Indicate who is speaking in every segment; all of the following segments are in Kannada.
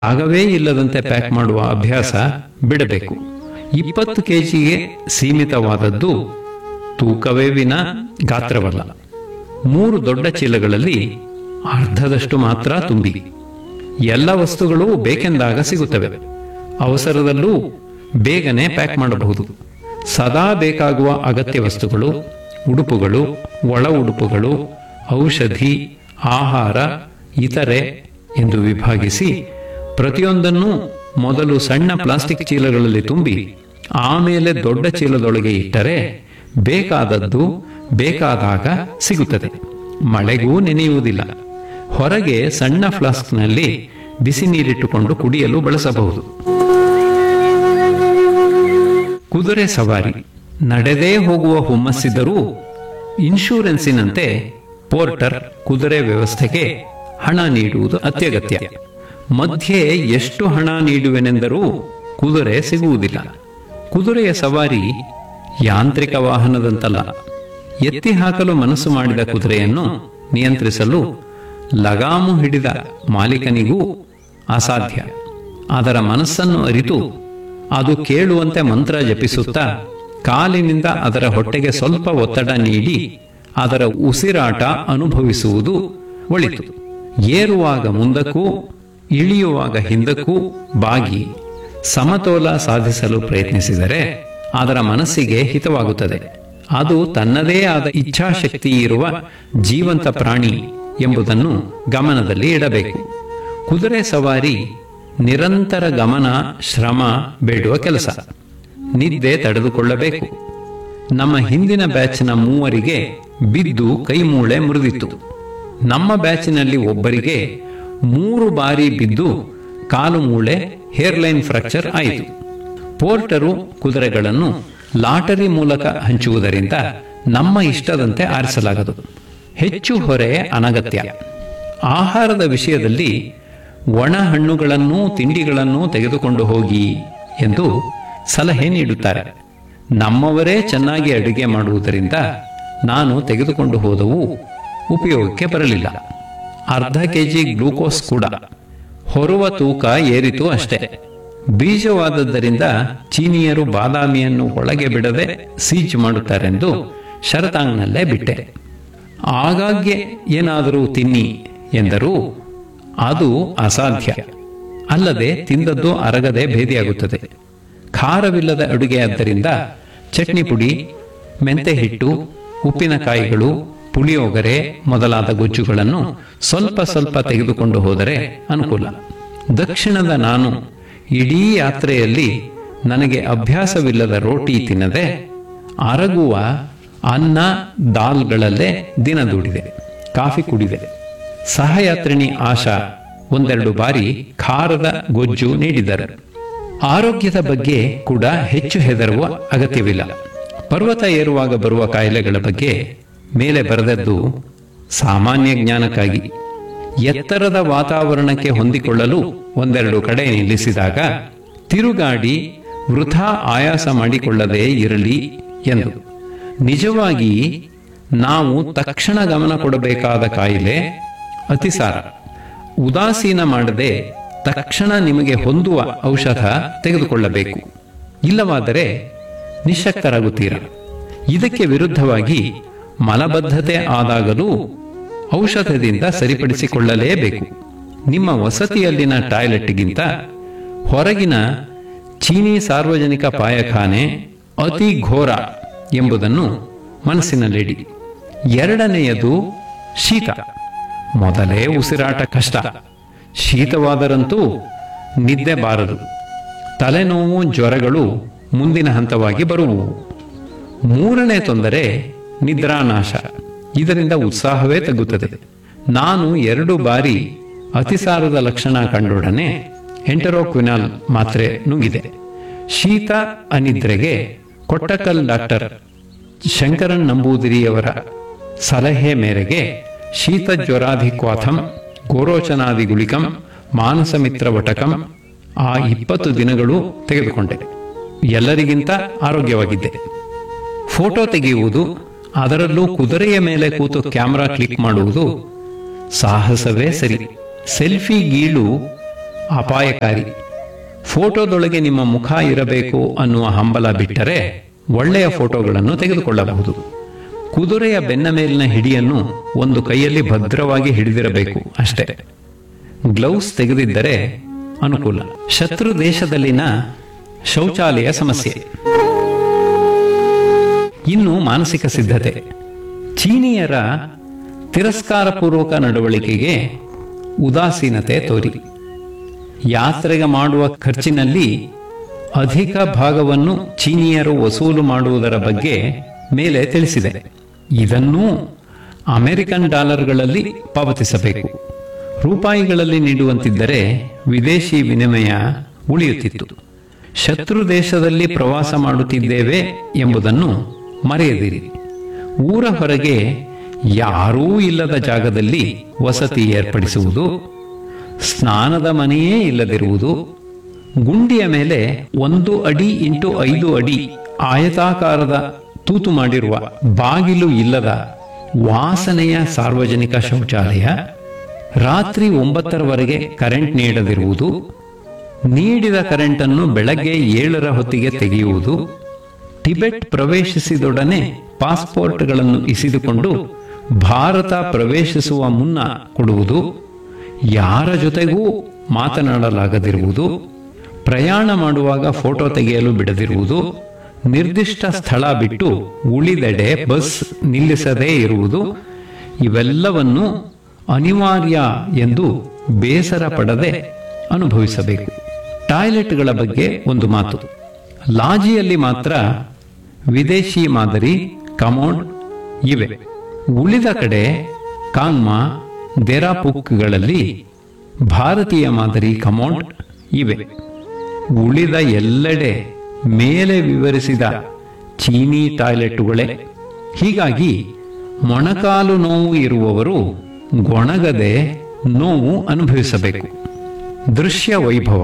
Speaker 1: ಆಗವೇ ಇಲ್ಲದಂತೆ ಪ್ಯಾಕ್ ಮಾಡುವ ಅಭ್ಯಾಸ ಬಿಡಬೇಕು ಇಪ್ಪತ್ತು ಕೆಜಿಗೆ ಸೀಮಿತವಾದದ್ದು ತೂಕವೇ ವಿನ ಗಾತ್ರವಲ್ಲ ಮೂರು ದೊಡ್ಡ ಚೀಲಗಳಲ್ಲಿ ಅರ್ಧದಷ್ಟು ಮಾತ್ರ ತುಂಬಿ ಎಲ್ಲ ವಸ್ತುಗಳು ಬೇಕೆಂದಾಗ ಸಿಗುತ್ತವೆ ಅವಸರದಲ್ಲೂ ಬೇಗನೆ ಪ್ಯಾಕ್ ಮಾಡಬಹುದು ಸದಾ ಬೇಕಾಗುವ ಅಗತ್ಯ ವಸ್ತುಗಳು ಉಡುಪುಗಳು ಒಳ ಉಡುಪುಗಳು ಔಷಧಿ ಆಹಾರ ಇತರೆ ಎಂದು ವಿಭಾಗಿಸಿ ಪ್ರತಿಯೊಂದನ್ನು ಮೊದಲು ಸಣ್ಣ ಪ್ಲಾಸ್ಟಿಕ್ ಚೀಲಗಳಲ್ಲಿ ತುಂಬಿ ಆಮೇಲೆ ದೊಡ್ಡ ಚೀಲದೊಳಗೆ ಇಟ್ಟರೆ ಬೇಕಾದದ್ದು ಬೇಕಾದಾಗ ಸಿಗುತ್ತದೆ ಮಳೆಗೂ ನೆನೆಯುವುದಿಲ್ಲ ಹೊರಗೆ ಸಣ್ಣ ಫ್ಲಾಸ್ಕ್ನಲ್ಲಿ ಬಿಸಿ ನೀರಿಟ್ಟುಕೊಂಡು ಕುಡಿಯಲು ಬಳಸಬಹುದು ಕುದುರೆ ಸವಾರಿ ನಡೆದೇ ಹೋಗುವ ಹುಮ್ಮಸ್ಸಿದ್ದರೂ ಇನ್ಶೂರೆನ್ಸಿನಂತೆ ಪೋರ್ಟರ್ ಕುದುರೆ ವ್ಯವಸ್ಥೆಗೆ ಹಣ ನೀಡುವುದು ಅತ್ಯಗತ್ಯ ಮಧ್ಯೆ ಎಷ್ಟು ಹಣ ನೀಡುವೆನೆಂದರೂ ಕುದುರೆ ಸಿಗುವುದಿಲ್ಲ ಕುದುರೆಯ ಸವಾರಿ ಯಾಂತ್ರಿಕ ವಾಹನದಂತಲ್ಲ ಎತ್ತಿ ಹಾಕಲು ಮನಸ್ಸು ಮಾಡಿದ ಕುದುರೆಯನ್ನು ನಿಯಂತ್ರಿಸಲು ಲಗಾಮು ಹಿಡಿದ ಮಾಲೀಕನಿಗೂ ಅಸಾಧ್ಯ ಅದರ ಮನಸ್ಸನ್ನು ಅರಿತು ಅದು ಕೇಳುವಂತೆ ಮಂತ್ರ ಜಪಿಸುತ್ತಾ ಕಾಲಿನಿಂದ ಅದರ ಹೊಟ್ಟೆಗೆ ಸ್ವಲ್ಪ ಒತ್ತಡ ನೀಡಿ ಅದರ ಉಸಿರಾಟ ಅನುಭವಿಸುವುದು ಒಳಿತು ಏರುವಾಗ ಮುಂದಕ್ಕೂ ಇಳಿಯುವಾಗ ಹಿಂದಕ್ಕೂ ಬಾಗಿ ಸಮತೋಲ ಸಾಧಿಸಲು ಪ್ರಯತ್ನಿಸಿದರೆ ಅದರ ಮನಸ್ಸಿಗೆ ಹಿತವಾಗುತ್ತದೆ ಅದು ತನ್ನದೇ ಆದ ಇಚ್ಛಾಶಕ್ತಿ ಇರುವ ಜೀವಂತ ಪ್ರಾಣಿ ಎಂಬುದನ್ನು ಗಮನದಲ್ಲಿ ಇಡಬೇಕು ಕುದುರೆ ಸವಾರಿ ನಿರಂತರ ಗಮನ ಶ್ರಮ ಬೇಡುವ ಕೆಲಸ ನಿದ್ದೆ ತಡೆದುಕೊಳ್ಳಬೇಕು ನಮ್ಮ ಹಿಂದಿನ ಬ್ಯಾಚ್ನ ಮೂವರಿಗೆ ಬಿದ್ದು ಕೈಮೂಳೆ ಮುರಿದಿತ್ತು ನಮ್ಮ ಬ್ಯಾಚಿನಲ್ಲಿ ಒಬ್ಬರಿಗೆ ಮೂರು ಬಾರಿ ಬಿದ್ದು ಕಾಲು ಮೂಳೆ ಹೇರ್ಲೈನ್ ಫ್ರಾಕ್ಚರ್ ಆಯಿತು ಪೋರ್ಟರು ಕುದುರೆಗಳನ್ನು ಲಾಟರಿ ಮೂಲಕ ಹಂಚುವುದರಿಂದ ನಮ್ಮ ಇಷ್ಟದಂತೆ ಆರಿಸಲಾಗದು ಹೆಚ್ಚು ಹೊರೆ ಅನಗತ್ಯ ಆಹಾರದ ವಿಷಯದಲ್ಲಿ ಒಣ ಹಣ್ಣುಗಳನ್ನೂ ತಿಂಡಿಗಳನ್ನೂ ತೆಗೆದುಕೊಂಡು ಹೋಗಿ ಎಂದು ಸಲಹೆ ನೀಡುತ್ತಾರೆ ನಮ್ಮವರೇ ಚೆನ್ನಾಗಿ ಅಡುಗೆ ಮಾಡುವುದರಿಂದ ನಾನು ತೆಗೆದುಕೊಂಡು ಹೋದವು ಉಪಯೋಗಕ್ಕೆ ಬರಲಿಲ್ಲ ಅರ್ಧ ಕೆಜಿ ಗ್ಲೂಕೋಸ್ ಕೂಡ ಹೊರುವ ತೂಕ ಏರಿತು ಅಷ್ಟೇ ಬೀಜವಾದದ್ದರಿಂದ ಚೀನಿಯರು ಬಾದಾಮಿಯನ್ನು ಒಳಗೆ ಬಿಡದೆ ಸೀಜ್ ಮಾಡುತ್ತಾರೆಂದು ಶರತಾಂಗ್ನಲ್ಲೇ ಬಿಟ್ಟೆ ಆಗಾಗ್ಗೆ ಏನಾದರೂ ತಿನ್ನಿ ಎಂದರೂ ಅದು ಅಸಾಧ್ಯ ಅಲ್ಲದೆ ತಿಂದದ್ದು ಅರಗದೆ ಭೇದಿಯಾಗುತ್ತದೆ ಖಾರವಿಲ್ಲದ ಅಡುಗೆಯಾದ್ದರಿಂದ ಚಟ್ನಿ ಪುಡಿ ಮೆಂತೆ ಹಿಟ್ಟು ಉಪ್ಪಿನಕಾಯಿಗಳು ಪುಳಿಯೋಗರೆ ಮೊದಲಾದ ಗೊಜ್ಜುಗಳನ್ನು ಸ್ವಲ್ಪ ಸ್ವಲ್ಪ ತೆಗೆದುಕೊಂಡು ಹೋದರೆ ಅನುಕೂಲ ದಕ್ಷಿಣದ ನಾನು ಇಡೀ ಯಾತ್ರೆಯಲ್ಲಿ ನನಗೆ ಅಭ್ಯಾಸವಿಲ್ಲದ ರೋಟಿ ತಿನ್ನದೆ ಅರಗುವ ಅನ್ನ ದಾಲ್ಗಳಲ್ಲೇ ದಿನ ದೂಡಿದೆ ಕಾಫಿ ಕುಡಿದೆ ಸಹಯಾತ್ರಿಣಿ ಆಶಾ ಒಂದೆರಡು ಬಾರಿ ಖಾರದ ಗೊಜ್ಜು ನೀಡಿದರು ಆರೋಗ್ಯದ ಬಗ್ಗೆ ಕೂಡ ಹೆಚ್ಚು ಹೆದರುವ ಅಗತ್ಯವಿಲ್ಲ ಪರ್ವತ ಏರುವಾಗ ಬರುವ ಕಾಯಿಲೆಗಳ ಬಗ್ಗೆ ಮೇಲೆ ಬರೆದದ್ದು ಸಾಮಾನ್ಯ ಜ್ಞಾನಕ್ಕಾಗಿ ಎತ್ತರದ ವಾತಾವರಣಕ್ಕೆ ಹೊಂದಿಕೊಳ್ಳಲು ಒಂದೆರಡು ಕಡೆ ನಿಲ್ಲಿಸಿದಾಗ ತಿರುಗಾಡಿ ವೃಥಾ ಆಯಾಸ ಮಾಡಿಕೊಳ್ಳದೇ ಇರಲಿ ಎಂದು ನಿಜವಾಗಿ ನಾವು ತಕ್ಷಣ ಗಮನ ಕೊಡಬೇಕಾದ ಕಾಯಿಲೆ ಅತಿಸಾರ ಉದಾಸೀನ ಮಾಡದೆ ತಕ್ಷಣ ನಿಮಗೆ ಹೊಂದುವ ಔಷಧ ತೆಗೆದುಕೊಳ್ಳಬೇಕು ಇಲ್ಲವಾದರೆ ನಿಶಕ್ತರಾಗುತ್ತೀರ ಇದಕ್ಕೆ ವಿರುದ್ಧವಾಗಿ ಮಲಬದ್ಧತೆ ಆದಾಗಲೂ ಔಷಧದಿಂದ ಸರಿಪಡಿಸಿಕೊಳ್ಳಲೇಬೇಕು ನಿಮ್ಮ ವಸತಿಯಲ್ಲಿನ ಟಾಯ್ಲೆಟ್ಗಿಂತ ಹೊರಗಿನ ಚೀನಿ ಸಾರ್ವಜನಿಕ ಪಾಯಖಾನೆ ಅತಿ ಘೋರ ಎಂಬುದನ್ನು ಮನಸ್ಸಿನಲ್ಲಿಡಿ ಎರಡನೆಯದು ಶೀತ ಮೊದಲೇ ಉಸಿರಾಟ ಕಷ್ಟ ಶೀತವಾದರಂತೂ ನಿದ್ದೆ ಬಾರದು ತಲೆನೋವು ಜ್ವರಗಳು ಮುಂದಿನ ಹಂತವಾಗಿ ಬರುವುವು ಮೂರನೇ ತೊಂದರೆ ನಿದ್ರಾನಾಶ ಇದರಿಂದ ಉತ್ಸಾಹವೇ ತಗ್ಗುತ್ತದೆ ನಾನು ಎರಡು ಬಾರಿ ಅತಿಸಾರದ ಲಕ್ಷಣ ಕಂಡೊಡನೆ ಎಂಟರೋಕ್ವಿನಾಲ್ ಮಾತ್ರೆ ನುಂಗಿದೆ ಶೀತ ಅನಿದ್ರೆಗೆ ಕೊಟ್ಟಕಲ್ ಡಾಕ್ಟರ್ ಶಂಕರನ್ ನಂಬೂದಿರಿಯವರ ಸಲಹೆ ಮೇರೆಗೆ ಶೀತ ಜ್ವರಾಧಿಕ್ವಾಥಂ ಗೋರೋಚನಾದಿ ಗುಳಿಕಂ ಮಾನಸಮಿತ್ರ ವಟಕಂ ಆ ಇಪ್ಪತ್ತು ದಿನಗಳು ತೆಗೆದುಕೊಂಡೆ ಎಲ್ಲರಿಗಿಂತ ಆರೋಗ್ಯವಾಗಿದ್ದೆ ಫೋಟೋ ತೆಗೆಯುವುದು ಅದರಲ್ಲೂ ಕುದುರೆಯ ಮೇಲೆ ಕೂತು ಕ್ಯಾಮೆರಾ ಕ್ಲಿಕ್ ಮಾಡುವುದು ಸಾಹಸವೇ ಸರಿ ಸೆಲ್ಫಿ ಗೀಳು ಅಪಾಯಕಾರಿ ಫೋಟೋದೊಳಗೆ ನಿಮ್ಮ ಮುಖ ಇರಬೇಕು ಅನ್ನುವ ಹಂಬಲ ಬಿಟ್ಟರೆ ಒಳ್ಳೆಯ ಫೋಟೋಗಳನ್ನು ತೆಗೆದುಕೊಳ್ಳಬಹುದು ಕುದುರೆಯ ಬೆನ್ನ ಮೇಲಿನ ಹಿಡಿಯನ್ನು ಒಂದು ಕೈಯಲ್ಲಿ ಭದ್ರವಾಗಿ ಹಿಡಿದಿರಬೇಕು ಅಷ್ಟೇ ಗ್ಲೌಸ್ ತೆಗೆದಿದ್ದರೆ ಅನುಕೂಲ ಶತ್ರು ದೇಶದಲ್ಲಿನ ಶೌಚಾಲಯ ಸಮಸ್ಯೆ ಇನ್ನು ಮಾನಸಿಕ ಸಿದ್ಧತೆ ಚೀನಿಯರ ತಿರಸ್ಕಾರಪೂರ್ವಕ ನಡವಳಿಕೆಗೆ ಉದಾಸೀನತೆ ತೋರಿ ಯಾತ್ರೆಗೆ ಮಾಡುವ ಖರ್ಚಿನಲ್ಲಿ ಅಧಿಕ ಭಾಗವನ್ನು ಚೀನಿಯರು ವಸೂಲು ಮಾಡುವುದರ ಬಗ್ಗೆ ಮೇಲೆ ತಿಳಿಸಿದೆ ಇದನ್ನೂ ಅಮೆರಿಕನ್ ಡಾಲರ್ಗಳಲ್ಲಿ ಪಾವತಿಸಬೇಕು ರೂಪಾಯಿಗಳಲ್ಲಿ ನೀಡುವಂತಿದ್ದರೆ ವಿದೇಶಿ ವಿನಿಮಯ ಉಳಿಯುತ್ತಿತ್ತು ಶತ್ರು ದೇಶದಲ್ಲಿ ಪ್ರವಾಸ ಮಾಡುತ್ತಿದ್ದೇವೆ ಎಂಬುದನ್ನು ಮರೆಯದಿರಿ ಊರ ಹೊರಗೆ ಯಾರೂ ಇಲ್ಲದ ಜಾಗದಲ್ಲಿ ವಸತಿ ಏರ್ಪಡಿಸುವುದು ಸ್ನಾನದ ಮನೆಯೇ ಇಲ್ಲದಿರುವುದು ಗುಂಡಿಯ ಮೇಲೆ ಒಂದು ಅಡಿ ಇಂಟು ಐದು ಅಡಿ ಆಯತಾಕಾರದ ತೂತು ಮಾಡಿರುವ ಬಾಗಿಲು ಇಲ್ಲದ ವಾಸನೆಯ ಸಾರ್ವಜನಿಕ ಶೌಚಾಲಯ ರಾತ್ರಿ ಒಂಬತ್ತರವರೆಗೆ ಕರೆಂಟ್ ನೀಡದಿರುವುದು ನೀಡಿದ ಕರೆಂಟ್ ಅನ್ನು ಬೆಳಗ್ಗೆ ಏಳರ ಹೊತ್ತಿಗೆ ತೆಗೆಯುವುದು ಟಿಬೆಟ್ ಪ್ರವೇಶಿಸಿದೊಡನೆ ಪಾಸ್ಪೋರ್ಟ್ಗಳನ್ನು ಇಸಿದುಕೊಂಡು ಭಾರತ ಪ್ರವೇಶಿಸುವ ಮುನ್ನ ಕೊಡುವುದು ಯಾರ ಜೊತೆಗೂ ಮಾತನಾಡಲಾಗದಿರುವುದು ಪ್ರಯಾಣ ಮಾಡುವಾಗ ಫೋಟೋ ತೆಗೆಯಲು ಬಿಡದಿರುವುದು ನಿರ್ದಿಷ್ಟ ಸ್ಥಳ ಬಿಟ್ಟು ಉಳಿದೆಡೆ ಬಸ್ ನಿಲ್ಲಿಸದೇ ಇರುವುದು ಇವೆಲ್ಲವನ್ನು ಅನಿವಾರ್ಯ ಎಂದು ಬೇಸರ ಪಡದೆ ಅನುಭವಿಸಬೇಕು ಟಾಯ್ಲೆಟ್ಗಳ ಬಗ್ಗೆ ಒಂದು ಮಾತು ಲಾಜಿಯಲ್ಲಿ ಮಾತ್ರ ವಿದೇಶಿ ಮಾದರಿ ಕಮೋಡ್ ಇವೆ ಉಳಿದ ಕಡೆ ಕಾಂಗ್ಮಾ ದೆರಾಪುಕ್ಗಳಲ್ಲಿ ಭಾರತೀಯ ಮಾದರಿ ಕಮೋಡ್ ಇವೆ ಉಳಿದ ಎಲ್ಲೆಡೆ ಮೇಲೆ ವಿವರಿಸಿದ ಚೀನಿ ಟಾಯ್ಲೆಟ್ಟುಗಳೇ ಹೀಗಾಗಿ ಮೊಣಕಾಲು ನೋವು ಇರುವವರು ಗೊಣಗದೆ ನೋವು ಅನುಭವಿಸಬೇಕು ದೃಶ್ಯ ವೈಭವ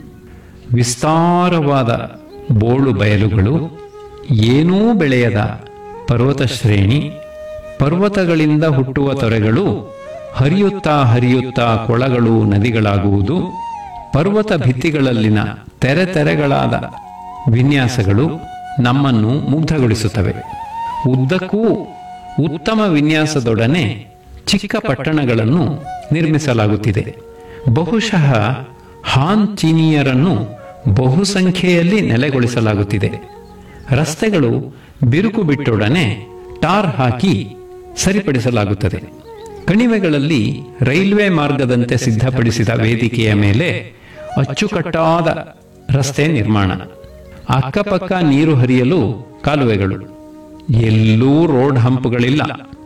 Speaker 1: ವಿಸ್ತಾರವಾದ ಬೋಳು ಬಯಲುಗಳು ಏನೂ ಬೆಳೆಯದ ಪರ್ವತ ಶ್ರೇಣಿ ಪರ್ವತಗಳಿಂದ ಹುಟ್ಟುವ ತೊರೆಗಳು ಹರಿಯುತ್ತಾ ಹರಿಯುತ್ತಾ ಕೊಳಗಳು ನದಿಗಳಾಗುವುದು ಪರ್ವತ ಭಿತ್ತಿಗಳಲ್ಲಿನ ತೆರೆ ತೆರೆಗಳಾದ ವಿನ್ಯಾಸಗಳು ನಮ್ಮನ್ನು ಮುಗ್ಧಗೊಳಿಸುತ್ತವೆ ಉದ್ದಕ್ಕೂ ಉತ್ತಮ ವಿನ್ಯಾಸದೊಡನೆ ಚಿಕ್ಕ ಪಟ್ಟಣಗಳನ್ನು ನಿರ್ಮಿಸಲಾಗುತ್ತಿದೆ ಬಹುಶಃ ಹಾನ್ ಚೀನಿಯರನ್ನು ಬಹುಸಂಖ್ಯೆಯಲ್ಲಿ ನೆಲೆಗೊಳಿಸಲಾಗುತ್ತಿದೆ ರಸ್ತೆಗಳು ಬಿರುಕು ಬಿಟ್ಟೊಡನೆ ಟಾರ್ ಹಾಕಿ ಸರಿಪಡಿಸಲಾಗುತ್ತದೆ ಕಣಿವೆಗಳಲ್ಲಿ ರೈಲ್ವೆ ಮಾರ್ಗದಂತೆ ಸಿದ್ಧಪಡಿಸಿದ ವೇದಿಕೆಯ ಮೇಲೆ ಅಚ್ಚುಕಟ್ಟಾದ ರಸ್ತೆ ನಿರ್ಮಾಣ ಅಕ್ಕಪಕ್ಕ ನೀರು ಹರಿಯಲು ಕಾಲುವೆಗಳು ಎಲ್ಲೂ ರೋಡ್ ಹಂಪ್ಗಳಿಲ್ಲ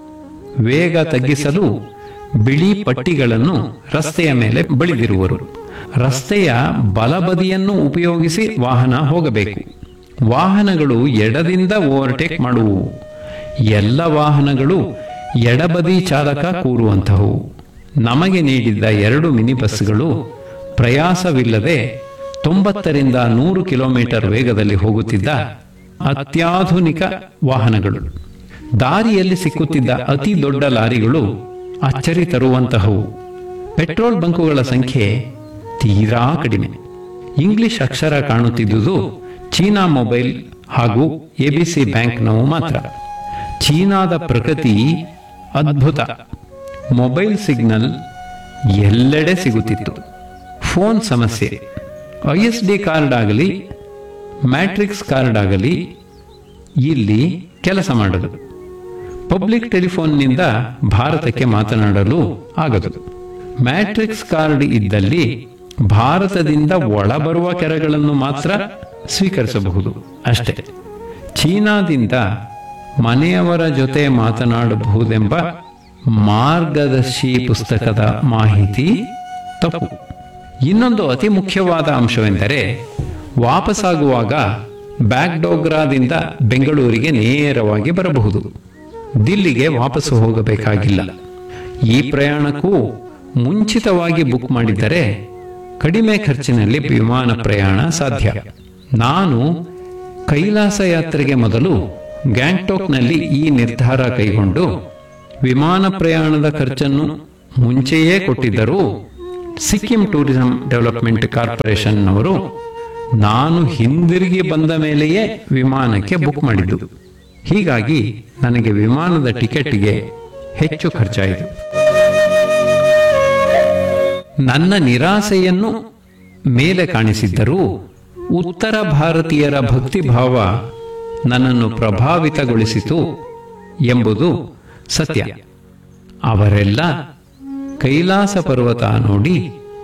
Speaker 1: ವೇಗ ತಗ್ಗಿಸಲು ಬಿಳಿ ಪಟ್ಟಿಗಳನ್ನು ರಸ್ತೆಯ ಮೇಲೆ ಬಳಿದಿರುವರು ರಸ್ತೆಯ ಬಲಬದಿಯನ್ನು ಉಪಯೋಗಿಸಿ ವಾಹನ ಹೋಗಬೇಕು ವಾಹನಗಳು ಎಡದಿಂದ ಓವರ್ಟೇಕ್ ಮಾಡುವು ಎಲ್ಲ ವಾಹನಗಳು ಎಡಬದಿ ಚಾಲಕ ಕೂರುವಂತಹವು ನಮಗೆ ನೀಡಿದ್ದ ಎರಡು ಮಿನಿ ಬಸ್ಗಳು ಪ್ರಯಾಸವಿಲ್ಲದೆ ತೊಂಬತ್ತರಿಂದ ನೂರು ಕಿಲೋಮೀಟರ್ ವೇಗದಲ್ಲಿ ಹೋಗುತ್ತಿದ್ದ ಅತ್ಯಾಧುನಿಕ ವಾಹನಗಳು ದಾರಿಯಲ್ಲಿ ಸಿಕ್ಕುತ್ತಿದ್ದ ಅತಿ ದೊಡ್ಡ ಲಾರಿಗಳು ಅಚ್ಚರಿ ತರುವಂತಹವು ಪೆಟ್ರೋಲ್ ಬಂಕುಗಳ ಸಂಖ್ಯೆ ತೀರಾ ಕಡಿಮೆ ಇಂಗ್ಲಿಷ್ ಅಕ್ಷರ ಕಾಣುತ್ತಿದ್ದುದು ಚೀನಾ ಮೊಬೈಲ್ ಹಾಗೂ ಎಬಿಸಿ ಬ್ಯಾಂಕ್ನವು ಮಾತ್ರ ಚೀನಾದ ಪ್ರಗತಿ ಅದ್ಭುತ ಮೊಬೈಲ್ ಸಿಗ್ನಲ್ ಎಲ್ಲೆಡೆ ಸಿಗುತ್ತಿತ್ತು ಫೋನ್ ಸಮಸ್ಯೆ ಐ ಎಸ್ ಡಿ ಕಾರ್ಡ್ ಆಗಲಿ ಮ್ಯಾಟ್ರಿಕ್ಸ್ ಕಾರ್ಡ್ ಆಗಲಿ ಇಲ್ಲಿ ಕೆಲಸ ಮಾಡದು ಪಬ್ಲಿಕ್ ಟೆಲಿಫೋನ್ನಿಂದ ಭಾರತಕ್ಕೆ ಮಾತನಾಡಲು ಆಗದು ಮ್ಯಾಟ್ರಿಕ್ಸ್ ಕಾರ್ಡ್ ಇದ್ದಲ್ಲಿ ಭಾರತದಿಂದ ಒಳಬರುವ ಕೆರೆಗಳನ್ನು ಮಾತ್ರ ಸ್ವೀಕರಿಸಬಹುದು ಅಷ್ಟೇ ಚೀನಾದಿಂದ ಮನೆಯವರ ಜೊತೆ ಮಾತನಾಡಬಹುದೆಂಬ ಮಾರ್ಗದರ್ಶಿ ಪುಸ್ತಕದ ಮಾಹಿತಿ ತಪ್ಪು ಇನ್ನೊಂದು ಅತಿ ಮುಖ್ಯವಾದ ಅಂಶವೆಂದರೆ ವಾಪಸ್ಸಾಗುವಾಗ ಬ್ಯಾಗ್ಡೋಗ್ರಾದಿಂದ ಬೆಂಗಳೂರಿಗೆ ನೇರವಾಗಿ ಬರಬಹುದು ದಿಲ್ಲಿಗೆ ವಾಪಸ್ಸು ಹೋಗಬೇಕಾಗಿಲ್ಲ ಈ ಪ್ರಯಾಣಕ್ಕೂ ಮುಂಚಿತವಾಗಿ ಬುಕ್ ಮಾಡಿದ್ದರೆ ಕಡಿಮೆ ಖರ್ಚಿನಲ್ಲಿ ವಿಮಾನ ಪ್ರಯಾಣ ಸಾಧ್ಯ ನಾನು ಕೈಲಾಸ ಯಾತ್ರೆಗೆ ಮೊದಲು ಗ್ಯಾಂಗ್ಟಾಕ್ನಲ್ಲಿ ಈ ನಿರ್ಧಾರ ಕೈಗೊಂಡು ವಿಮಾನ ಪ್ರಯಾಣದ ಖರ್ಚನ್ನು ಮುಂಚೆಯೇ ಕೊಟ್ಟಿದ್ದರೂ ಸಿಕ್ಕಿಂ ಟೂರಿಸಂ ಡೆವಲಪ್ಮೆಂಟ್ ಕಾರ್ಪೊರೇಷನ್ನವರು ನಾನು ಹಿಂದಿರುಗಿ ಬಂದ ಮೇಲೆಯೇ ವಿಮಾನಕ್ಕೆ ಬುಕ್ ಮಾಡಿದ್ದು ಹೀಗಾಗಿ ನನಗೆ ವಿಮಾನದ ಟಿಕೆಟ್ಗೆ ಹೆಚ್ಚು ಖರ್ಚಾಯಿತು ನನ್ನ ನಿರಾಸೆಯನ್ನು ಮೇಲೆ ಕಾಣಿಸಿದ್ದರೂ ಉತ್ತರ ಭಾರತೀಯರ ಭಕ್ತಿಭಾವ ನನ್ನನ್ನು ಪ್ರಭಾವಿತಗೊಳಿಸಿತು ಎಂಬುದು ಸತ್ಯ ಅವರೆಲ್ಲ ಕೈಲಾಸ ಪರ್ವತ ನೋಡಿ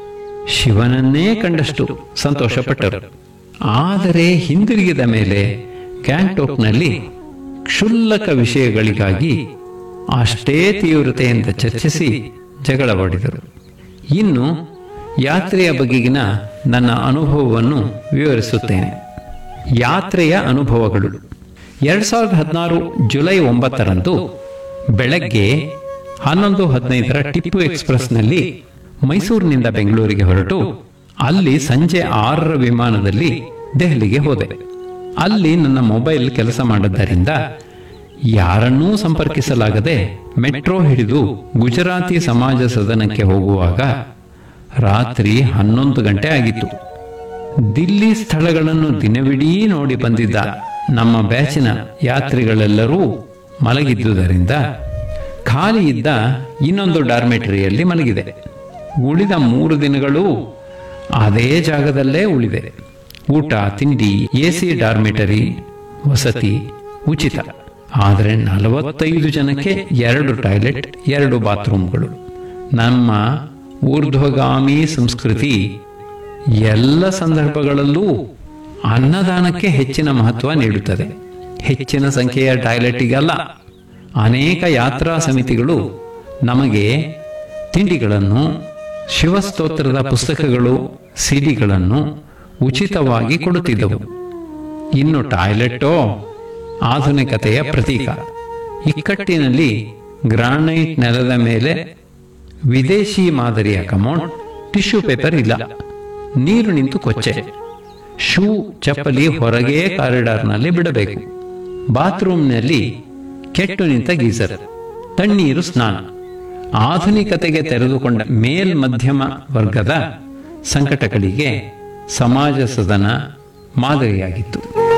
Speaker 1: ಶಿವನನ್ನೇ ಕಂಡಷ್ಟು ಸಂತೋಷಪಟ್ಟರು ಆದರೆ ಹಿಂದಿರುಗಿದ ಮೇಲೆ ಗ್ಯಾಂಗ್ಟೋಕ್ನಲ್ಲಿ ಕ್ಷುಲ್ಲಕ ವಿಷಯಗಳಿಗಾಗಿ ಅಷ್ಟೇ ತೀವ್ರತೆಯಿಂದ ಚರ್ಚಿಸಿ ಜಗಳವಾಡಿದರು ಇನ್ನು ಯಾತ್ರೆಯ ಬಗೆಗಿನ ನನ್ನ ಅನುಭವವನ್ನು ವಿವರಿಸುತ್ತೇನೆ ಯಾತ್ರೆಯ ಅನುಭವಗಳು ಎರಡ್ ಸಾವಿರದ ಹದಿನಾರು ಜುಲೈ ಒಂಬತ್ತರಂದು ಬೆಳಗ್ಗೆ ಹನ್ನೊಂದು ಹದಿನೈದರ ಟಿಪ್ಪು ಎಕ್ಸ್ಪ್ರೆಸ್ನಲ್ಲಿ ಮೈಸೂರಿನಿಂದ ಬೆಂಗಳೂರಿಗೆ ಹೊರಟು ಅಲ್ಲಿ ಸಂಜೆ ಆರರ ವಿಮಾನದಲ್ಲಿ ದೆಹಲಿಗೆ ಹೋದೆ ಅಲ್ಲಿ ನನ್ನ ಮೊಬೈಲ್ ಕೆಲಸ ಮಾಡದ್ದರಿಂದ ಯಾರನ್ನೂ ಸಂಪರ್ಕಿಸಲಾಗದೆ ಮೆಟ್ರೋ ಹಿಡಿದು ಗುಜರಾತಿ ಸಮಾಜ ಸದನಕ್ಕೆ ಹೋಗುವಾಗ ರಾತ್ರಿ ಹನ್ನೊಂದು ಗಂಟೆ ಆಗಿತ್ತು ದಿಲ್ಲಿ ಸ್ಥಳಗಳನ್ನು ದಿನವಿಡೀ ನೋಡಿ ಬಂದಿದ್ದ ನಮ್ಮ ಬ್ಯಾಚಿನ ಯಾತ್ರಿಗಳೆಲ್ಲರೂ ಮಲಗಿದ್ದುದರಿಂದ ಖಾಲಿ ಇದ್ದ ಇನ್ನೊಂದು ಡಾರ್ಮೆಟರಿಯಲ್ಲಿ ಮಲಗಿದೆ ಉಳಿದ ಮೂರು ದಿನಗಳೂ ಅದೇ ಜಾಗದಲ್ಲೇ ಉಳಿದೆ ಊಟ ತಿಂಡಿ ಎಸಿ ಡಾರ್ಮೆಟರಿ ವಸತಿ ಉಚಿತ ಆದರೆ ನಲವತ್ತೈದು ಜನಕ್ಕೆ ಎರಡು ಟಾಯ್ಲೆಟ್ ಎರಡು ಬಾತ್ರೂಮ್ಗಳು ನಮ್ಮ ಊರ್ಧ್ವಗಾಮಿ ಸಂಸ್ಕೃತಿ ಎಲ್ಲ ಸಂದರ್ಭಗಳಲ್ಲೂ ಅನ್ನದಾನಕ್ಕೆ ಹೆಚ್ಚಿನ ಮಹತ್ವ ನೀಡುತ್ತದೆ ಹೆಚ್ಚಿನ ಸಂಖ್ಯೆಯ ಟಾಯ್ಲೆಟ್ಗಲ್ಲ ಅನೇಕ ಯಾತ್ರಾ ಸಮಿತಿಗಳು ನಮಗೆ ತಿಂಡಿಗಳನ್ನು ಶಿವಸ್ತೋತ್ರದ ಪುಸ್ತಕಗಳು ಸಿಡಿಗಳನ್ನು ಉಚಿತವಾಗಿ ಕೊಡುತ್ತಿದ್ದವು ಇನ್ನು ಟಾಯ್ಲೆಟ್ಟೋ ಆಧುನಿಕತೆಯ ಪ್ರತೀಕ ಇಕ್ಕಟ್ಟಿನಲ್ಲಿ ಗ್ರಾನೈಟ್ ನೆಲದ ಮೇಲೆ ವಿದೇಶಿ ಮಾದರಿಯ ಕಮೋಡ್ ಟಿಶ್ಯೂ ಪೇಪರ್ ಇಲ್ಲ ನೀರು ನಿಂತು ಕೊಚ್ಚೆ ಶೂ ಚಪ್ಪಲಿ ಹೊರಗೆ ಕಾರಿಡಾರ್ನಲ್ಲಿ ಬಿಡಬೇಕು ಬಾತ್ರೂಮ್ನಲ್ಲಿ ಕೆಟ್ಟು ನಿಂತ ಗೀಸರ್ ತಣ್ಣೀರು ಸ್ನಾನ ಆಧುನಿಕತೆಗೆ ತೆರೆದುಕೊಂಡ ಮೇಲ್ ಮಧ್ಯಮ ವರ್ಗದ ಸಂಕಟಗಳಿಗೆ ಸಮಾಜ ಸದನ ಮಾದರಿಯಾಗಿತ್ತು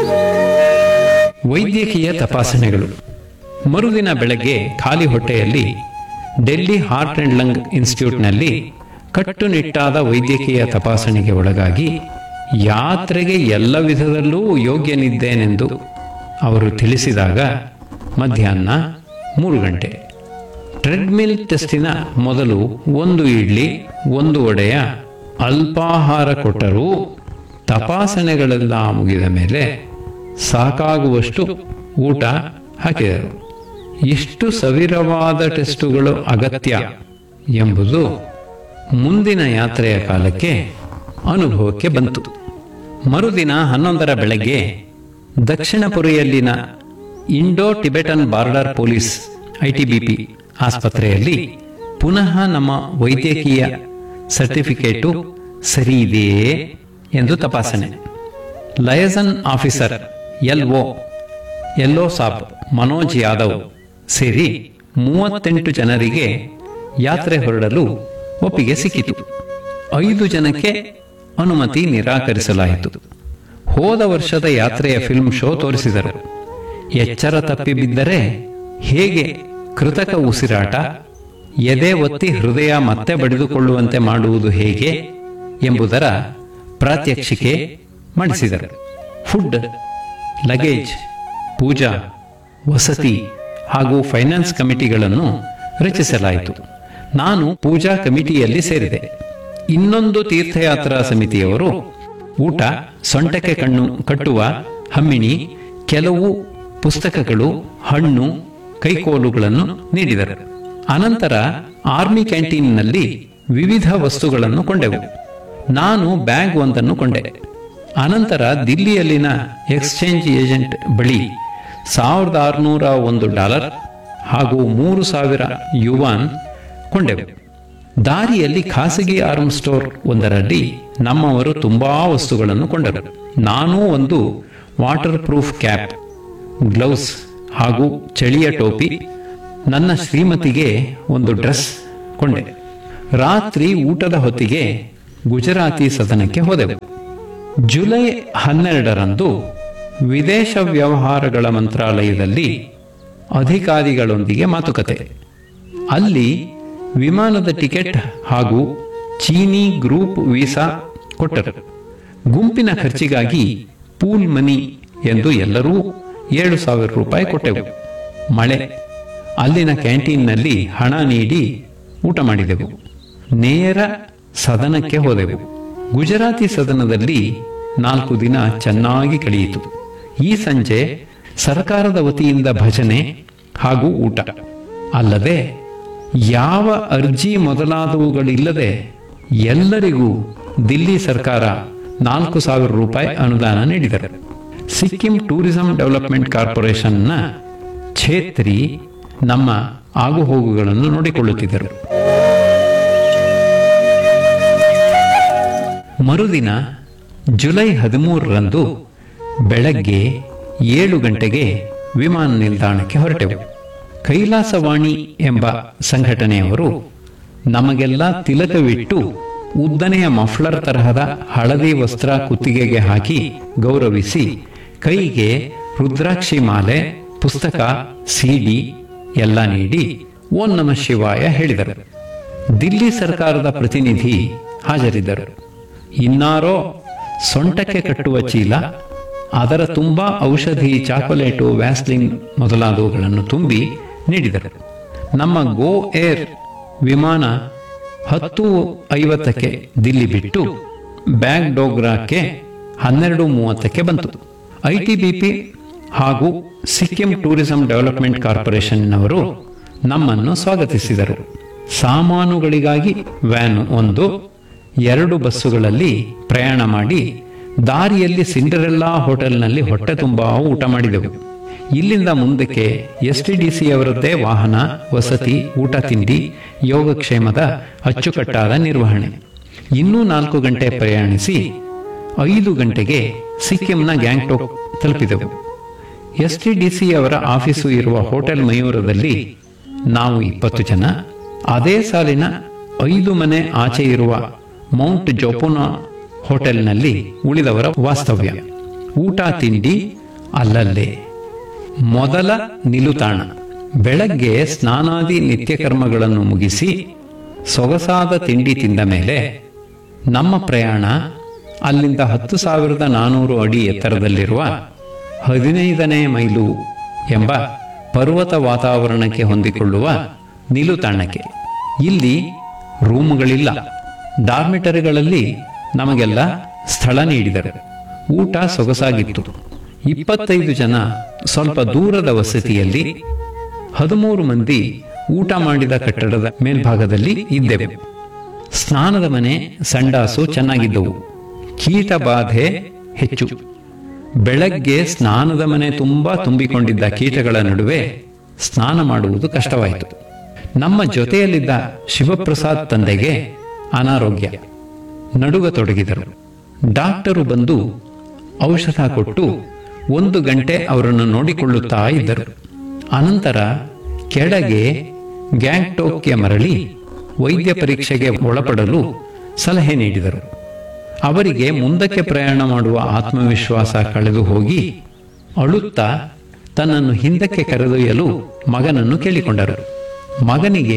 Speaker 1: ವೈದ್ಯಕೀಯ ತಪಾಸಣೆಗಳು ಮರುದಿನ ಬೆಳಗ್ಗೆ ಖಾಲಿ ಹೊಟ್ಟೆಯಲ್ಲಿ ಡೆಲ್ಲಿ ಹಾರ್ಟ್ ಅಂಡ್ ಲಂಗ್ ಇನ್ಸ್ಟಿಟ್ಯೂಟ್ನಲ್ಲಿ ಕಟ್ಟುನಿಟ್ಟಾದ ವೈದ್ಯಕೀಯ ತಪಾಸಣೆಗೆ ಒಳಗಾಗಿ ಯಾತ್ರೆಗೆ ಎಲ್ಲ ವಿಧದಲ್ಲೂ ಯೋಗ್ಯನಿದ್ದೇನೆಂದು ಅವರು ತಿಳಿಸಿದಾಗ ಮಧ್ಯಾಹ್ನ ಮೂರು ಗಂಟೆ ಟ್ರೆಡ್ಮಿಲ್ ಟೆಸ್ಟಿನ ಮೊದಲು ಒಂದು ಇಡ್ಲಿ ಒಂದು ಒಡೆಯ ಅಲ್ಪಾಹಾರ ಕೊಟ್ಟರೂ ತಪಾಸಣೆಗಳೆಲ್ಲ ಮುಗಿದ ಮೇಲೆ ಸಾಕಾಗುವಷ್ಟು ಊಟ ಹಾಕಿದರು ಎಷ್ಟು ಸವಿರವಾದ ಟೆಸ್ಟುಗಳು ಅಗತ್ಯ ಎಂಬುದು ಮುಂದಿನ ಯಾತ್ರೆಯ ಕಾಲಕ್ಕೆ ಅನುಭವಕ್ಕೆ ಬಂತು ಮರುದಿನ ಹನ್ನೊಂದರ ಬೆಳಗ್ಗೆ ದಕ್ಷಿಣಪುರಿಯಲ್ಲಿನ Indo Tibetan border police ITBP ಆಸ್ಪತ್ರೆಯಲ್ಲಿ ಪುನಃ ನಮ್ಮ ವೈದ್ಯಕೀಯ ಸರ್ಟಿಫಿಕೇಟು ಸರಿ ಇದೆಯೇ ಎಂದು ತಪಾಸಣೆ ಲಯಸನ್ ಆಫೀಸರ್ ಎಲ್ಒ ಎಲ್ಲೋ ಸಾಬ್ ಮನೋಜ್ ಯಾದವ್ ಸೇರಿ ಮೂವತ್ತೆಂಟು ಜನರಿಗೆ ಯಾತ್ರೆ ಹೊರಡಲು ಒಪ್ಪಿಗೆ ಸಿಕ್ಕಿತು ಐದು ಜನಕ್ಕೆ ಅನುಮತಿ ನಿರಾಕರಿಸಲಾಯಿತು ಹೋದ ವರ್ಷದ ಯಾತ್ರೆಯ ಫಿಲ್ಮ್ ಶೋ ತೋರಿಸಿದರು ಎಚ್ಚರ ತಪ್ಪಿ ಬಿದ್ದರೆ ಹೇಗೆ ಕೃತಕ ಉಸಿರಾಟ ಎದೆ ಒತ್ತಿ ಹೃದಯ ಮತ್ತೆ ಬಡಿದುಕೊಳ್ಳುವಂತೆ ಮಾಡುವುದು ಹೇಗೆ ಎಂಬುದರ ಪ್ರಾತ್ಯಕ್ಷಿಕೆ ಮಾಡಿಸಿದರು ಫುಡ್ ಲಗೇಜ್ ಪೂಜಾ ವಸತಿ ಹಾಗೂ ಫೈನಾನ್ಸ್ ಕಮಿಟಿಗಳನ್ನು ರಚಿಸಲಾಯಿತು ನಾನು ಪೂಜಾ ಕಮಿಟಿಯಲ್ಲಿ ಸೇರಿದೆ ಇನ್ನೊಂದು ತೀರ್ಥಯಾತ್ರಾ ಸಮಿತಿಯವರು ಊಟ ಸೊಂಟಕ್ಕೆ ಕಣ್ಣು ಕಟ್ಟುವ ಹಮ್ಮಿಣಿ ಕೆಲವು ಪುಸ್ತಕಗಳು ಹಣ್ಣು ಕೈಕೋಲುಗಳನ್ನು ನೀಡಿದರು ಅನಂತರ ಆರ್ಮಿ ಕ್ಯಾಂಟೀನ್ನಲ್ಲಿ ವಿವಿಧ ವಸ್ತುಗಳನ್ನು ಕೊಂಡೆವು ನಾನು ಬ್ಯಾಗ್ ಒಂದನ್ನು ಕೊಂಡೆ ಅನಂತರ ದಿಲ್ಲಿಯಲ್ಲಿನ ಎಕ್ಸ್ಚೇಂಜ್ ಏಜೆಂಟ್ ಬಳಿ ಸಾವಿರದ ಆರುನೂರ ಒಂದು ಡಾಲರ್ ಹಾಗೂ ಮೂರು ಸಾವಿರ ಯುವಾನ್ ಕೊಂಡೆವು ದಾರಿಯಲ್ಲಿ ಖಾಸಗಿ ಆರ್ಮ್ ಸ್ಟೋರ್ ಒಂದರಲ್ಲಿ ನಮ್ಮವರು ತುಂಬಾ ವಸ್ತುಗಳನ್ನು ಕೊಂಡರು ನಾನೂ ಒಂದು ವಾಟರ್ ಪ್ರೂಫ್ ಕ್ಯಾಪ್ ಗ್ಲೌಸ್ ಹಾಗೂ ಚಳಿಯ ಟೋಪಿ ನನ್ನ ಶ್ರೀಮತಿಗೆ ಒಂದು ಡ್ರೆಸ್ ಕೊಂಡೆ ರಾತ್ರಿ ಊಟದ ಹೊತ್ತಿಗೆ ಗುಜರಾತಿ ಸದನಕ್ಕೆ ಹೋದೆವು ಜುಲೈ ಹನ್ನೆರಡರಂದು ವಿದೇಶ ವ್ಯವಹಾರಗಳ ಮಂತ್ರಾಲಯದಲ್ಲಿ ಅಧಿಕಾರಿಗಳೊಂದಿಗೆ ಮಾತುಕತೆ ಅಲ್ಲಿ ವಿಮಾನದ ಟಿಕೆಟ್ ಹಾಗೂ ಚೀನಿ ಗ್ರೂಪ್ ವೀಸಾ ಕೊಟ್ಟರು ಗುಂಪಿನ ಖರ್ಚಿಗಾಗಿ ಪೂಲ್ ಮನಿ ಎಂದು ಎಲ್ಲರೂ ಏಳು ಸಾವಿರ ರೂಪಾಯಿ ಕೊಟ್ಟೆವು ಮಳೆ ಅಲ್ಲಿನ ಕ್ಯಾಂಟೀನ್ನಲ್ಲಿ ಹಣ ನೀಡಿ ಊಟ ಮಾಡಿದೆವು ನೇರ ಸದನಕ್ಕೆ ಹೋದೆವು ಗುಜರಾತಿ ಸದನದಲ್ಲಿ ನಾಲ್ಕು ದಿನ ಚೆನ್ನಾಗಿ ಕಳೆಯಿತು ಈ ಸಂಜೆ ಸರ್ಕಾರದ ವತಿಯಿಂದ ಭಜನೆ ಹಾಗೂ ಊಟ ಅಲ್ಲದೆ ಯಾವ ಅರ್ಜಿ ಮೊದಲಾದವುಗಳಿಲ್ಲದೆ ಎಲ್ಲರಿಗೂ ದಿಲ್ಲಿ ಸರ್ಕಾರ ನಾಲ್ಕು ಸಾವಿರ ರೂಪಾಯಿ ಅನುದಾನ ನೀಡಿದರು ಸಿಕ್ಕಿಂ ಟೂರಿಸಂ ಡೆವಲಪ್ಮೆಂಟ್ ಕಾರ್ಪೊರೇಷನ್ನ ಛೇತ್ರಿ ನಮ್ಮ ಆಗುಹೋಗುಗಳನ್ನು ನೋಡಿಕೊಳ್ಳುತ್ತಿದ್ದರು ಮರುದಿನ ಜುಲೈ ಹದಿಮೂರರಂದು ಬೆಳಗ್ಗೆ ಏಳು ಗಂಟೆಗೆ ವಿಮಾನ ನಿಲ್ದಾಣಕ್ಕೆ ಹೊರಟೆವು ಕೈಲಾಸವಾಣಿ ಎಂಬ ಸಂಘಟನೆಯವರು ನಮಗೆಲ್ಲ ತಿಲಕವಿಟ್ಟು ಉದ್ದನೆಯ ಮಫ್ಲರ್ ತರಹದ ಹಳದಿ ವಸ್ತ್ರ ಕುತ್ತಿಗೆಗೆ ಹಾಕಿ ಗೌರವಿಸಿ ಕೈಗೆ ರುದ್ರಾಕ್ಷಿ ಮಾಲೆ ಪುಸ್ತಕ ಸಿಡಿ ಎಲ್ಲ ನೀಡಿ ಓಂ ನಮ ಶಿವಾಯ ಹೇಳಿದರು ದಿಲ್ಲಿ ಸರ್ಕಾರದ ಪ್ರತಿನಿಧಿ ಹಾಜರಿದ್ದರು ಇನ್ನಾರೋ ಸೊಂಟಕ್ಕೆ ಕಟ್ಟುವ ಚೀಲ ಅದರ ತುಂಬಾ ಔಷಧಿ ಚಾಕೊಲೇಟು ವ್ಯಾಸ್ಲಿನ್ ಮೊದಲಾದವುಗಳನ್ನು ತುಂಬಿ ನೀಡಿದರು ನಮ್ಮ ಗೋ ಏರ್ ವಿಮಾನ ಹತ್ತು ಐವತ್ತಕ್ಕೆ ದಿಲ್ಲಿ ಬಿಟ್ಟು ಬ್ಯಾಗ್ ಡೋಗ್ರಾಕ್ಕೆ ಹನ್ನೆರಡು ಮೂವತ್ತಕ್ಕೆ ಬಂತು ಐಟಿಬಿಪಿ ಹಾಗೂ ಸಿಕ್ಕಿಂ ಟೂರಿಸಂ ಡೆವಲಪ್ಮೆಂಟ್ ಕಾರ್ಪೊರೇಷನ್ನವರು ನಮ್ಮನ್ನು ಸ್ವಾಗತಿಸಿದರು ಸಾಮಾನುಗಳಿಗಾಗಿ ವ್ಯಾನ್ ಒಂದು ಎರಡು ಬಸ್ಸುಗಳಲ್ಲಿ ಪ್ರಯಾಣ ಮಾಡಿ ದಾರಿಯಲ್ಲಿ ಸಿಂಡರೆಲ್ಲಾ ಹೋಟೆಲ್ನಲ್ಲಿ ಹೊಟ್ಟೆ ತುಂಬಾ ಊಟ ಮಾಡಿದೆವು ಇಲ್ಲಿಂದ ಮುಂದಕ್ಕೆ ಎಸ್ ಟಿ ಡಿ ಸಿ ಅವರದ್ದೇ ವಾಹನ ವಸತಿ ಊಟ ತಿಂಡಿ ಯೋಗಕ್ಷೇಮದ ಅಚ್ಚುಕಟ್ಟಾದ ನಿರ್ವಹಣೆ ಇನ್ನೂ ನಾಲ್ಕು ಗಂಟೆ ಪ್ರಯಾಣಿಸಿ ಐದು ಗಂಟೆಗೆ ಸಿಕ್ಕಿಂನ ಗ್ಯಾಂಗ್ಟೋಕ್ ತಲುಪಿದೆವು ಎಸ್ ಟಿ ಡಿ ಸಿ ಅವರ ಆಫೀಸು ಇರುವ ಹೋಟೆಲ್ ಮಯೂರದಲ್ಲಿ ನಾವು ಇಪ್ಪತ್ತು ಜನ ಅದೇ ಸಾಲಿನ ಐದು ಮನೆ ಆಚೆ ಇರುವ ಮೌಂಟ್ ಜೋಪುನಾ ಹೋಟೆಲ್ನಲ್ಲಿ ಉಳಿದವರ ವಾಸ್ತವ್ಯ ಊಟ ತಿಂಡಿ ಅಲ್ಲಲ್ಲೇ ಮೊದಲ ನಿಲುತಾಣ ಬೆಳಗ್ಗೆ ಸ್ನಾನಾದಿ ನಿತ್ಯಕರ್ಮಗಳನ್ನು ಮುಗಿಸಿ ಸೊಗಸಾದ ತಿಂಡಿ ತಿಂದ ಮೇಲೆ ನಮ್ಮ ಪ್ರಯಾಣ ಅಲ್ಲಿಂದ ಹತ್ತು ಸಾವಿರದ ನಾನೂರು ಅಡಿ ಎತ್ತರದಲ್ಲಿರುವ ಹದಿನೈದನೇ ಮೈಲು ಎಂಬ ಪರ್ವತ ವಾತಾವರಣಕ್ಕೆ ಹೊಂದಿಕೊಳ್ಳುವ ನಿಲುತಾಣಕ್ಕೆ ಇಲ್ಲಿ ರೂಮುಗಳಿಲ್ಲ ಡಾರ್ಮಿಟರಿಗಳಲ್ಲಿ ನಮಗೆಲ್ಲ ಸ್ಥಳ ನೀಡಿದರು ಊಟ ಸೊಗಸಾಗಿತ್ತು ಇಪ್ಪತ್ತೈದು ಜನ ಸ್ವಲ್ಪ ದೂರದ ವಸತಿಯಲ್ಲಿ ಹದಿಮೂರು ಮಂದಿ ಊಟ ಮಾಡಿದ ಕಟ್ಟಡದ ಮೇಲ್ಭಾಗದಲ್ಲಿ ಇದ್ದೆವು ಸ್ನಾನದ ಮನೆ ಸಂಡಾಸು ಚೆನ್ನಾಗಿದ್ದವು ಕೀಟ ಬಾಧೆ ಹೆಚ್ಚು ಬೆಳಗ್ಗೆ ಸ್ನಾನದ ಮನೆ ತುಂಬಾ ತುಂಬಿಕೊಂಡಿದ್ದ ಕೀಟಗಳ ನಡುವೆ ಸ್ನಾನ ಮಾಡುವುದು ಕಷ್ಟವಾಯಿತು ನಮ್ಮ ಜೊತೆಯಲ್ಲಿದ್ದ ಶಿವಪ್ರಸಾದ್ ತಂದೆಗೆ ಅನಾರೋಗ್ಯ ನಡುಗತೊಡಗಿದರು ಡಾಕ್ಟರು ಬಂದು ಔಷಧ ಕೊಟ್ಟು ಒಂದು ಗಂಟೆ ಅವರನ್ನು ನೋಡಿಕೊಳ್ಳುತ್ತಾ ಇದ್ದರು ಅನಂತರ ಕೆಳಗೆ ಗ್ಯಾಂಗ್ಟೋಕ್ಗೆ ಮರಳಿ ವೈದ್ಯ ಪರೀಕ್ಷೆಗೆ ಒಳಪಡಲು ಸಲಹೆ ನೀಡಿದರು ಅವರಿಗೆ ಮುಂದಕ್ಕೆ ಪ್ರಯಾಣ ಮಾಡುವ ಆತ್ಮವಿಶ್ವಾಸ ಕಳೆದು ಹೋಗಿ ಅಳುತ್ತಾ ತನ್ನನ್ನು ಹಿಂದಕ್ಕೆ ಕರೆದೊಯ್ಯಲು ಮಗನನ್ನು ಕೇಳಿಕೊಂಡರು ಮಗನಿಗೆ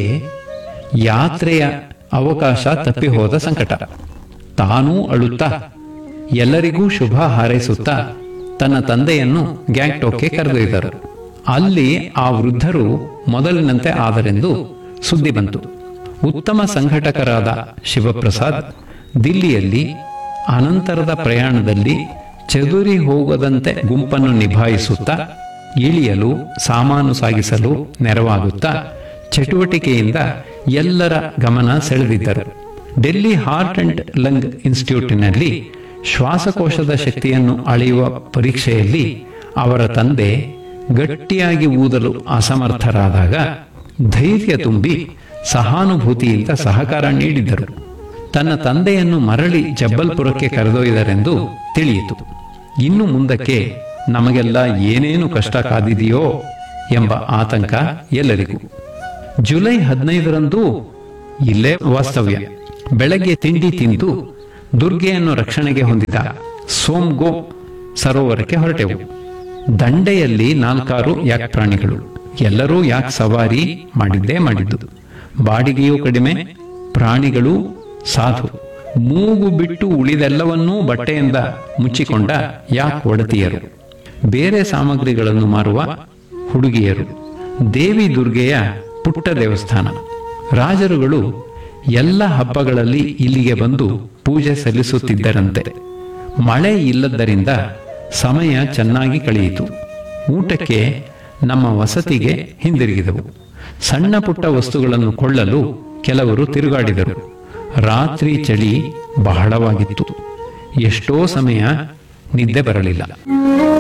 Speaker 1: ಯಾತ್ರೆಯ ಅವಕಾಶ ತಪ್ಪಿ ಹೋದ ಸಂಕಟ ತಾನೂ ಅಳುತ್ತಾ ಎಲ್ಲರಿಗೂ ಶುಭ ಹಾರೈಸುತ್ತಾ ತನ್ನ ತಂದೆಯನ್ನು ಗ್ಯಾಂಗ್ಟೋಕ್ಗೆ ಕರೆದೊಯ್ದರು ಅಲ್ಲಿ ಆ ವೃದ್ಧರು ಮೊದಲಿನಂತೆ ಆದರೆಂದು ಸುದ್ದಿ ಬಂತು ಉತ್ತಮ ಸಂಘಟಕರಾದ ಶಿವಪ್ರಸಾದ್ ದಿಲ್ಲಿಯಲ್ಲಿ ಅನಂತರದ ಪ್ರಯಾಣದಲ್ಲಿ ಚದುರಿ ಹೋಗದಂತೆ ಗುಂಪನ್ನು ನಿಭಾಯಿಸುತ್ತಾ ಇಳಿಯಲು ಸಾಮಾನು ಸಾಗಿಸಲು ನೆರವಾಗುತ್ತಾ ಚಟುವಟಿಕೆಯಿಂದ ಎಲ್ಲರ ಗಮನ ಸೆಳೆದಿದ್ದರು ಡೆಲ್ಲಿ ಹಾರ್ಟ್ ಅಂಡ್ ಲಂಗ್ ಇನ್ಸ್ಟಿಟ್ಯೂಟಿನಲ್ಲಿ ಶ್ವಾಸಕೋಶದ ಶಕ್ತಿಯನ್ನು ಅಳೆಯುವ ಪರೀಕ್ಷೆಯಲ್ಲಿ ಅವರ ತಂದೆ ಗಟ್ಟಿಯಾಗಿ ಊದಲು ಅಸಮರ್ಥರಾದಾಗ ಧೈರ್ಯ ತುಂಬಿ ಸಹಾನುಭೂತಿಯಿಂದ ಸಹಕಾರ ನೀಡಿದ್ದರು ತನ್ನ ತಂದೆಯನ್ನು ಮರಳಿ ಜಬ್ಬಲ್ಪುರಕ್ಕೆ ಕರೆದೊಯ್ದರೆಂದು ತಿಳಿಯಿತು ಇನ್ನು ಮುಂದಕ್ಕೆ ನಮಗೆಲ್ಲ ಏನೇನು ಕಷ್ಟ ಕಾದಿದೆಯೋ ಎಂಬ ಆತಂಕ ಎಲ್ಲರಿಗೂ ಜುಲೈ ಹದಿನೈದರಂದು ಇಲ್ಲೇ ವಾಸ್ತವ್ಯ ಬೆಳಗ್ಗೆ ತಿಂಡಿ ತಿಂದು ದುರ್ಗೆಯನ್ನು ರಕ್ಷಣೆಗೆ ಹೊಂದಿದ ಸೋಮ್ಗೋ ಸರೋವರಕ್ಕೆ ಹೊರಟೆವು ದಂಡೆಯಲ್ಲಿ ನಾಲ್ಕಾರು ಯಾಕ್ ಪ್ರಾಣಿಗಳು ಎಲ್ಲರೂ ಯಾಕ್ ಸವಾರಿ ಮಾಡಿದ್ದೇ ಮಾಡಿದ್ದು ಬಾಡಿಗೆಯೂ ಕಡಿಮೆ ಪ್ರಾಣಿಗಳು ಸಾಧು ಮೂಗು ಬಿಟ್ಟು ಉಳಿದೆಲ್ಲವನ್ನೂ ಬಟ್ಟೆಯಿಂದ ಮುಚ್ಚಿಕೊಂಡ ಯಾಕ್ ಒಡತಿಯರು ಬೇರೆ ಸಾಮಗ್ರಿಗಳನ್ನು ಮಾರುವ ಹುಡುಗಿಯರು ದೇವಿ ದುರ್ಗೆಯ ಪುಟ್ಟ ದೇವಸ್ಥಾನ ರಾಜರುಗಳು ಎಲ್ಲ ಹಬ್ಬಗಳಲ್ಲಿ ಇಲ್ಲಿಗೆ ಬಂದು ಪೂಜೆ ಸಲ್ಲಿಸುತ್ತಿದ್ದರಂತೆ ಮಳೆ ಇಲ್ಲದ್ದರಿಂದ ಸಮಯ ಚೆನ್ನಾಗಿ ಕಳೆಯಿತು ಊಟಕ್ಕೆ ನಮ್ಮ ವಸತಿಗೆ ಹಿಂದಿರುಗಿದವು ಸಣ್ಣ ಪುಟ್ಟ ವಸ್ತುಗಳನ್ನು ಕೊಳ್ಳಲು ಕೆಲವರು ತಿರುಗಾಡಿದರು ರಾತ್ರಿ ಚಳಿ ಬಹಳವಾಗಿತ್ತು ಎಷ್ಟೋ ಸಮಯ ನಿದ್ದೆ ಬರಲಿಲ್ಲ